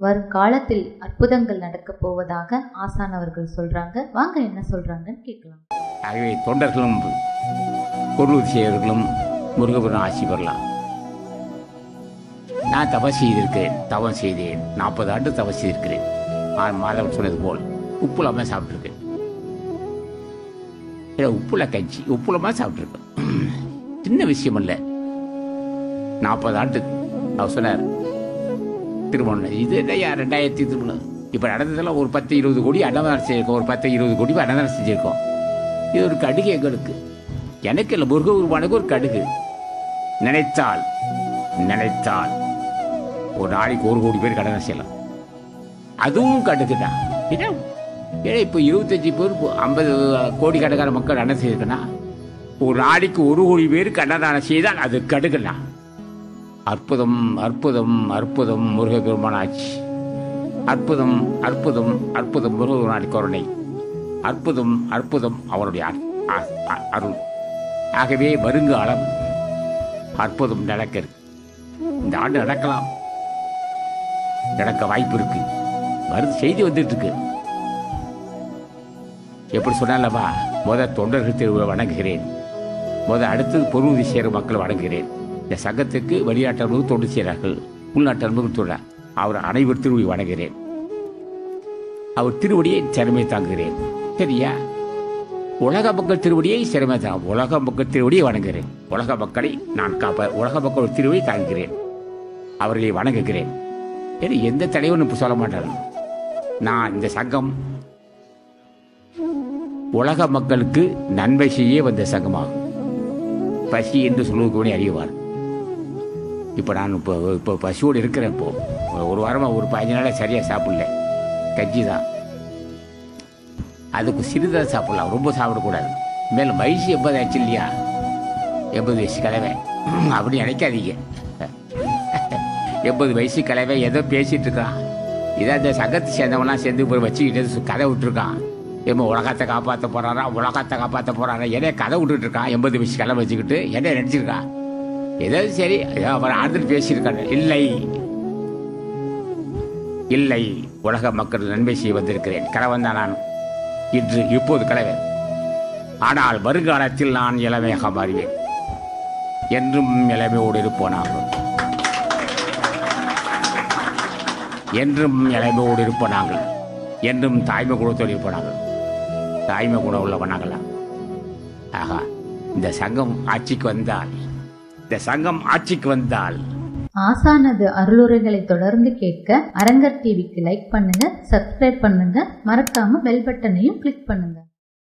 வருங்காலத்தில் அற்புதங்கள் நடக்கப் போவதாக ஆசான் அவர்கள் சொல்றாங்க வாங்க என்ன சொல்றாங்கன்னு கேட்கலாம் ஆகவே தொண்டர்களும் பொருள் செய்வர்களும் முருகபுரம் ஆட்சி பெறலாம் நான் தவம் செய்திருக்கிறேன் தவம் செய்தேன் நாற்பது ஆண்டு தவம் செய்திருக்கிறேன் நான் மாதவன் சொன்னது போல் உப்புலமாக சாப்பிட்ருக்கேன் இல்லை உப்புல கஞ்சி உப்புலமாக சாப்பிட்ருக்கேன் சின்ன விஷயம் இல்லை நாற்பது ஆண்டு அவர் சொன்னார் திருமணம் இது என்னையா ரெண்டாயிரத்தி திருமணம் இப்போ நடந்ததெல்லாம் ஒரு பத்து இருபது கோடி அன்னதானம் செஞ்சிருக்கோம் ஒரு பத்து இருபது கோடி அன்னதானம் செஞ்சுருக்கோம் இது ஒரு கடுகு எங்களுக்கு எனக்கு இல்லை முருக உருவானுக்கு ஒரு கடுகு நினைத்தால் நினைத்தால் ஒரு நாளைக்கு ஒரு கோடி பேர் கடனை செய்யலாம் அதுவும் கடுகு தான் ஏன்னா ஏன்னா இப்போ இருபத்தஞ்சி பேர் இப்போ ஐம்பது கோடி கணக்கான மக்கள் என்ன செய்யிருக்குன்னா ஒரு நாளைக்கு ஒரு கோடி பேருக்கு அன்னதானம் செய்தால் அது கடுகுண்ணா அற்புதம் அற்புதம் அற்புதம் முருகபெருமான ஆட்சி அற்புதம் அற்புதம் அற்புதம் முருகனாடி கருணை அற்புதம் அற்புதம் அவருடைய அ- அ- அ- அருள் ஆகவே வருங்காலம் அற்புதம் நடக்கிறது இந்த ஆண்டு நடக்கலாம் நடக்க வாய்ப்பு இருக்கு வருது செய்தி வந்துட்டு இருக்கு எப்படி சொன்னாலவா முத தொண்டர்கள் திருவிழா வணங்குகிறேன் முத அடுத்தது பொருள் சேர மக்கள் வணங்குகிறேன் இந்த சங்கத்துக்கு வெளிநாட்டவர்கள் தொண்டு செய்கிறார்கள் உள்நாட்டவர்கள் தொண்டா அவர் அனைவர் திருவடி வணங்குகிறேன் அவர் திருவடியை திறமை தாங்குகிறேன் சரியா உலக மக்கள் திருவடியை சிறமை தான் உலக மக்கள் திருவடியை வணங்குகிறேன் உலக மக்களை நான் காப்ப உலக மக்கள் திருவடியை தாங்குகிறேன் அவர்களை வணங்குகிறேன் சரி எந்த தலைவனும் இப்போ சொல்ல மாட்டாங்க நான் இந்த சங்கம் உலக மக்களுக்கு நன்மை செய்ய வந்த சங்கமாகும் பசி என்று சொல்லுவதற்கு அறிவார் இப்போ நான் இப்போ இப்போ பசியோடு இருக்கிறேன் இப்போ ஒரு- ஒரு வாரமாக ஒரு பதினஞ்சு நாளாக சரியாக சாப்பிடல கஞ்சி தான் அதுக்கு சிறிதாக சாப்பிடலாம் ரொம்ப சாப்பிடக்கூடாது மேலும் வயசு எண்பது ஆச்சு இல்லையா எண்பது வயசு கலவை அப்படி நினைக்காதீங்க எண்பது வயசு கலவை ஏதோ பேசிட்டு இருக்கான் இதான் இந்த சங்கத்தை சேர்ந்தவங்களாம் சேர்ந்து போய் வச்சுக்கிட்டு சு- கதை விட்டுருக்கான் எம்ம உலகத்தை காப்பாற்ற போறாரா உலகத்தை காப்பாற்ற போறாரா என்னைய கதை விட்டுட்டு இருக்கான் எண்பது வயசு கலை வச்சுக்கிட்டு என்ன நினைச்சிருக்கான் ஏதோ சரி ஏதோ அவர் ஆறுதல் பேசியிருக்காங்க இல்லை இல்லை உலக மக்கள் நன்மை செய்ய வந்திருக்கிறேன் கலவன் தான் நான் இன்று இப்போது கலவன் ஆனால் வருங்காலத்தில் நான் இளமையாக மாறுவேன் என்றும் இளமையோடு இருப்போனாக என்றும் இளமையோடு இருப்பனாங்கள் என்றும் தாய்மை குணத்தோடு இருப்பனாங்கள் தாய்மை குணம் உள்ளவனாங்களா ஆகா இந்த சங்கம் ஆட்சிக்கு வந்தால் இந்த சங்கம் ஆட்சிக்கு வந்தால் ஆசானது அருளுரைகளை தொடர்ந்து கேட்க அரங்கர் டிவிக்கு லைக் பண்ணுங்க சப்ஸ்கிரைப் பண்ணுங்க மறக்காம பெல் பட்டனையும் கிளிக் பண்ணுங்க